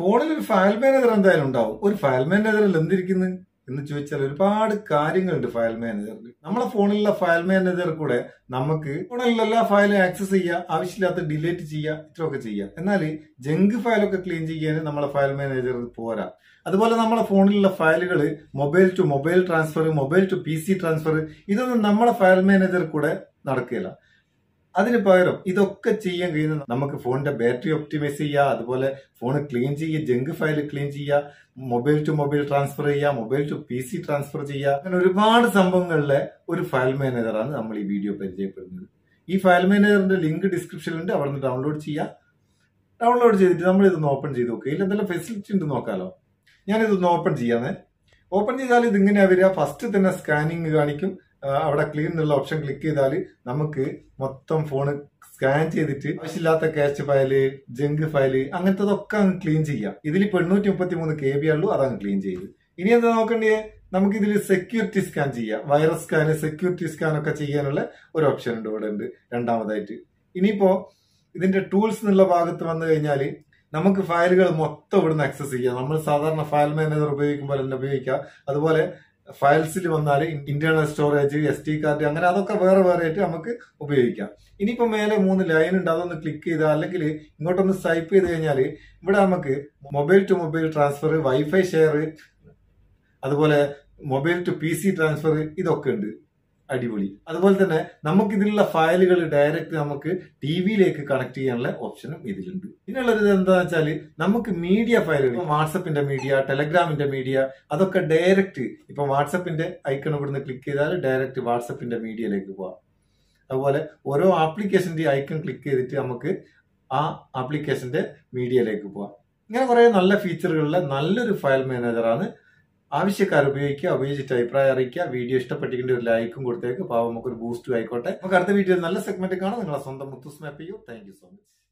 ഫോണിൽ ഒരു file manager എന്തായാലും ഉണ്ടാവും ഒരു ഫയൽ മാനേജറിൽ എന്തിരിക്കുന്നു എന്ന് ചോദിച്ചാൽ ഒരുപാട് കാര്യങ്ങളുണ്ട് ഫയൽ മാനേജറിൽ നമ്മളെ ഫോണിലുള്ള ഫയൽ മാനേജർ കൂടെ നമുക്ക് ഫോണിലുള്ള എല്ലാ ഫയലും ആക്സസ് ചെയ്യുക ആവശ്യമില്ലാത്ത ഡിലീറ്റ് ചെയ്യുക ഇത്രയൊക്കെ ചെയ്യുക എന്നാൽ ജങ്ക് ഫയലൊക്കെ ക്ലീൻ ചെയ്യാൻ നമ്മളെ ഫയൽ മാനേജർ പോരാ അതുപോലെ നമ്മളെ ഫോണിലുള്ള ഫയലുകൾ mobile to mobile transfer mobile to P C transfer ഇതൊന്നും നമ്മളെ ഫയൽ മാനേജർ കൂടെ നടക്കില്ല അതിന് പകരം ഇതൊക്കെ ചെയ്യാൻ കഴിയുന്ന നമുക്ക് ഫോണിന്റെ ബാറ്ററി ഒപ്റ്റിമൈസ് ചെയ്യുക അതുപോലെ ഫോൺ ക്ലീൻ ചെയ്യുക ജങ്ക് ഫയൽ ക്ലീൻ ചെയ്യുക മൊബൈൽ ടു മൊബൈൽ ട്രാൻസ്ഫർ ചെയ്യുക mobile to P C transfer ചെയ്യുക അങ്ങനെ ഒരുപാട് സംഭവങ്ങളിലെ ഒരു ഫയൽ മാനേജറാണ് നമ്മൾ ഈ വീഡിയോ പരിചയപ്പെടുന്നത് ഈ ഫയൽ മാനേജറിന്റെ ലിങ്ക് ഡിസ്ക്രിപ്ഷനിലുണ്ട് അവിടെ നിന്ന് ഡൗൺലോഡ് ചെയ്യുക ഡൗൺലോഡ് ചെയ്തിട്ട് നമ്മൾ ഇതൊന്ന് ഓപ്പൺ ചെയ്ത് നോക്കുക ഇതിൽ എന്തെല്ലാം ഫെസിലിറ്റി ഉണ്ട് നോക്കാലോ ഞാനിതൊന്ന് ഓപ്പൺ ചെയ്യാന്നേ ഓപ്പൺ ചെയ്താൽ ഇതിങ്ങനെയാ വരിക ഫസ്റ്റ് തന്നെ സ്കാനിങ് കാണിക്കും ആ, അവിടെ ക്ലീൻ എന്നുള്ള ഓപ്ഷൻ ക്ലിക്ക് ചെയ്താൽ നമുക്ക് മൊത്തം ഫോണ് സ്കാൻ ചെയ്തിട്ട് ആവശ്യമില്ലാത്ത ക്യാച്ച് ഫയല് ജങ്ക് ഫയല് അങ്ങനത്തതൊക്കെ അങ്ങ് ക്ലീൻ ചെയ്യാം ഇതിലിപ്പോ എണ്ണൂറ്റി മുപ്പത്തി മൂന്ന് കെ ബി ഉള്ളൂ അതങ്ങ് ക്ലീൻ ചെയ്ത് ഇനി എന്താ നോക്കണ്ടേ നമുക്ക് ഇതിൽ സെക്യൂരിറ്റി സ്കാൻ ചെയ്യാം വൈറസ് സ്കാൻ സെക്യൂരിറ്റി സ്കാൻ ഒക്കെ ചെയ്യാനുള്ള ഒരു ഓപ്ഷൻ ഉണ്ട് ഇവിടെ ഉണ്ട് രണ്ടാമതായിട്ട് ഇനിയിപ്പോ ഇതിന്റെ ടൂൾസ് എന്നുള്ള ഭാഗത്ത് വന്നു കഴിഞ്ഞാൽ നമുക്ക് ഫയലുകൾ മൊത്തം ഇവിടുന്ന് ആക്സസ് ചെയ്യാം നമ്മൾ സാധാരണ ഫയൽ മാനേജർ ഉപയോഗിക്കുമ്പോൾ തന്നെ ഉപയോഗിക്കാം അതുപോലെ ഫയൽസിൽ വന്നാൽ internal storage S D card അങ്ങനെ അതൊക്കെ വേറെ വേറെ ആയിട്ട് നമുക്ക് ഉപയോഗിക്കാം ഇനിയിപ്പോ മേലെ മൂന്ന് ലൈൻ ഉണ്ട് അതൊന്ന് ക്ലിക്ക് ചെയ്താൽ അല്ലെങ്കിൽ ഇങ്ങോട്ടൊന്ന് സ്വൈപ്പ് ചെയ്ത് കഴിഞ്ഞാൽ ഇവിടെ നമുക്ക് mobile to mobile transfer wifi share അതുപോലെ mobile to P C transfer ഇതൊക്കെ ഉണ്ട് അടിപൊളി അതുപോലെ തന്നെ നമുക്ക് ഇതിലുള്ള ഫയലുകൾ ഡയറക്റ്റ് നമുക്ക് ടി വിയിലേക്ക് കണക്ട് ചെയ്യാനുള്ള ഓപ്ഷനും ഇതിലുണ്ട് ഇതിനുള്ളത് എന്താ വെച്ചാൽ നമുക്ക് മീഡിയ ഫയലുകൾ വാട്സപ്പിന്റെ മീഡിയ ടെലഗ്രാമിന്റെ മീഡിയ അതൊക്കെ ഡയറക്റ്റ് ഇപ്പൊ വാട്സപ്പിന്റെ ഐക്കൺ ഇവിടുന്ന് ക്ലിക്ക് ചെയ്താൽ ഡയറക്റ്റ് വാട്സപ്പിന്റെ മീഡിയയിലേക്ക് പോവാം അതുപോലെ ഓരോ ആപ്ലിക്കേഷന്റെ ഐക്കൺ ക്ലിക്ക് ചെയ്തിട്ട് നമുക്ക് ആ ആപ്ലിക്കേഷന്റെ മീഡിയയിലേക്ക് പോവാം ഇങ്ങനെ കുറെ നല്ല ഫീച്ചറുകളുള്ള നല്ലൊരു ഫയൽ മാനേജറാണ് ആവശ്യക്കാർ ഉപയോഗിക്കുക ഉപയോഗിച്ചിട്ട് അഭിപ്രായം അറിയിക്കുക വീഡിയോ ഇഷ്ടപ്പെട്ടിട്ടുണ്ട് ഒരു ലൈക്കും കൊടുത്തേക്ക് പാവം നമുക്ക് ഒരു ബൂസ്റ്റും ആയിക്കോട്ടെ നമുക്ക് അടുത്ത വീഡിയോയിൽ നല്ല സെഗ്മെന്റ് കാണാം നിങ്ങളെ സ്വന്തം മുത്തുസ് മാപ്പ് ചെയ്യൂ താങ്ക് യു സോ മച്ച്